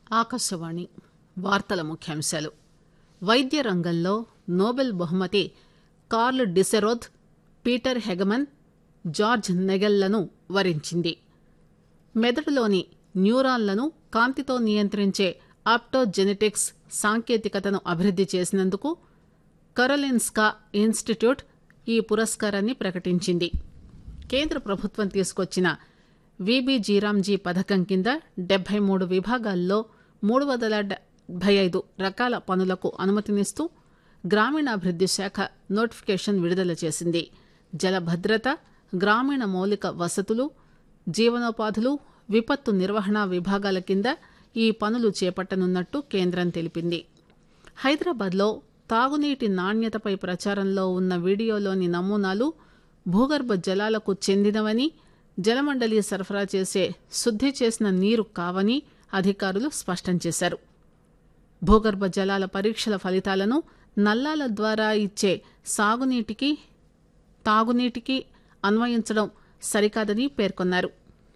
ఆకాశవాణి వార్తల ముఖ్యాంశాలు వైద్య రంగంలో నోబెల్ బహుమతి Karl Deisseroth Peter Hegemann George నెగెల్లను వరించింది మెదడులోని న్యూరాన్లను కాంతితో నియంత్రించే ఆప్టోజెనెటిక్స్ సాంకేతికతను అభివృద్ది చేసినందుకు కరోలిన్స్కా ఇన్స్టిట్యూట్ ఈ పురస్కారాన్ని ప్రకటించింది కేంద్ర ప్రభుత్వం తీసుకొచ్చిన వీబీజీరామ్జీ పథకం కింద డెబ్బై మూడు విభాగాల్లో మూడు వందల డెబ్బై ఐదు రకాల పనులకు అనుమతినిస్తూ గ్రామీణాభివృద్ది శాఖ నోటిఫికేషన్ విడుదల చేసింది జలభద్రత గ్రామీణ మౌలిక వసతులు జీవనోపాధులు విపత్తు నిర్వహణ విభాగాల కింద ఈ పనులు చేపట్టనున్నట్టు కేంద్రం తెలిపింది హైదరాబాద్లో తాగునీటి నాణ్యతపై ప్రచారంలో ఉన్న వీడియోలోని నమూనాలు భూగర్భ జలాలకు చెందినవని జలమండలి సరఫరా చేసే శుద్ది చేసిన నీరు కావని అధికారులు స్పష్టం చేశారు భూగర్భ జలాల పరీక్షల ఫలితాలను నల్లాల ద్వారా ఇచ్చే సాగునీటికి తాగునీటికి అన్వయించడం సరికాదని పేర్కొన్నారు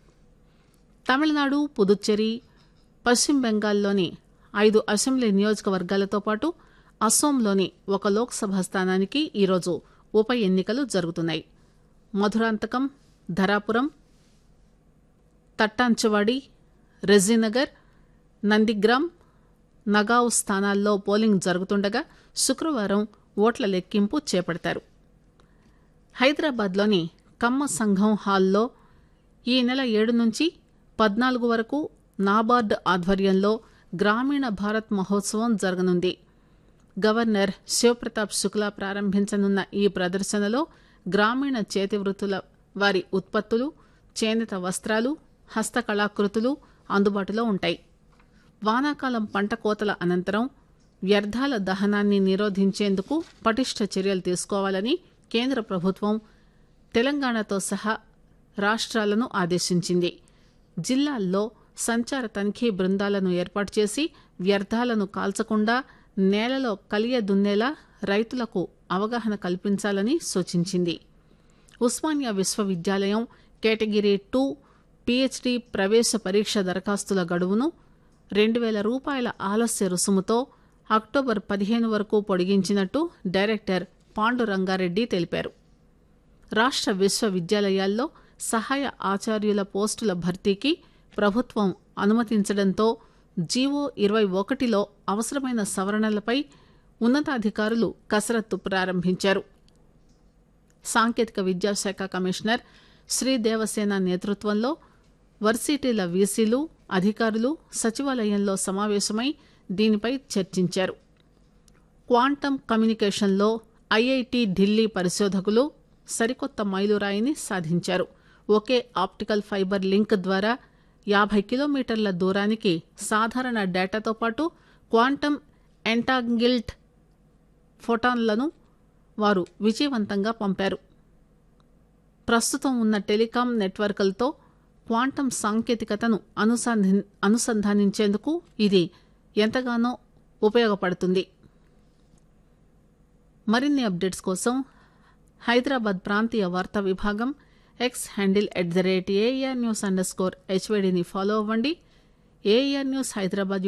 తమిళనాడు పుదుచ్చేరి పశ్చిమ బెంగాల్లోని ఐదు అసెంబ్లీ నియోజకవర్గాలతో పాటు అస్సోంలోని ఒక లోక్సభ స్థానానికి ఈరోజు ఉప ఎన్నికలు జరుగుతున్నాయి మధురాంతకం ధరాపురం తట్టాంచవాడి రెజీనగర్ నందిగ్రామ్ నగావ్ స్థానాల్లో పోలింగ్ జరుగుతుండగా శుక్రవారం ఓట్ల లెక్కింపు చేపడతారు హైదరాబాద్లోని కమ్మ సంఘం హాల్లో ఈ నెల ఏడు నుంచి పద్నాలుగు వరకు నాబార్డు ఆధ్వర్యంలో గ్రామీణ భారత్ మహోత్సవం జరగనుంది గవర్నర్ శివప్రతాప్ శుక్లా ప్రారంభించనున్న ఈ ప్రదర్శనలో గ్రామీణ చేతివృత్తుల వారి ఉత్పత్తులు చేనేత వస్త్రాలు హస్తకళాకృతులు అందుబాటులో ఉంటాయి వానాకాలం పంట కోతల అనంతరం వ్యర్థాల దహనాన్ని నిరోధించేందుకు పటిష్ట చర్యలు తీసుకోవాలని కేంద్ర ప్రభుత్వం తెలంగాణతో సహా రాష్ట్రాలను ఆదేశించింది జిల్లాల్లో సంచార తనిఖీ బృందాలను ఏర్పాటు చేసి వ్యర్థాలను కాల్చకుండా నేలలో కలియ దున్నేలా రైతులకు అవగాహన కల్పించాలని సూచించింది ఉస్మానియా విశ్వవిద్యాలయం కేటగిరీ టూ పీహెచ్డీ ప్రవేశ పరీక్ష దరఖాస్తుల గడువును రెండు వేల రూపాయల ఆలస్య రుసుముతో అక్టోబర్ పదిహేను వరకు పొడిగించినట్టు డైరెక్టర్ పాండురంగారెడ్డి తెలిపారు రాష్ట్ర విశ్వవిద్యాలయాల్లో సహాయ ఆచార్యుల పోస్టుల భర్తీకి ప్రభుత్వం అనుమతించడంతో జీవో ఇరవై ఒకటిలో అవసరమైన సవరణలపై ఉన్నతాధికారులు కసరత్తు ప్రారంభించారు సాంకేతిక విద్యాశాఖ కమిషనర్ శ్రీదేవసేన నేతృత్వంలో వర్సిటీల వీసీలు అధికారులు సచివాలయంలో సమావేశమై దీనిపై చర్చించారు క్వాంటమ్ కమ్యూనికేషన్లో ఐఐటి ఢిల్లీ పరిశోధకులు సరికొత్త మైలురాయిని సాధించారు ఒకే ఆప్టికల్ ఫైబర్ లింక్ ద్వారా యాభై కిలోమీటర్ల దూరానికి సాధారణ డేటాతో పాటు క్వాంటమ్ ఎంటాంగిల్డ్ ఫోటాన్లను వారు విజయవంతంగా పంపారు ప్రస్తుతం ఉన్న టెలికాం నెట్వర్క్లతో క్వాంటమ్ సాంకేతికతను అనుసంధి అనుసంధానించేందుకు ఇది ఎంతగానో ఉపయోగపడుతుంది మరిన్ని అప్డేట్స్ కోసం హైదరాబాద్ ప్రాంతీయ వార్తా విభాగం X handle at the rate AR news underscore హెచ్వేడిని ఫాలో అవ్వండి ఏఆర్ న్యూస్ హైదరాబాద్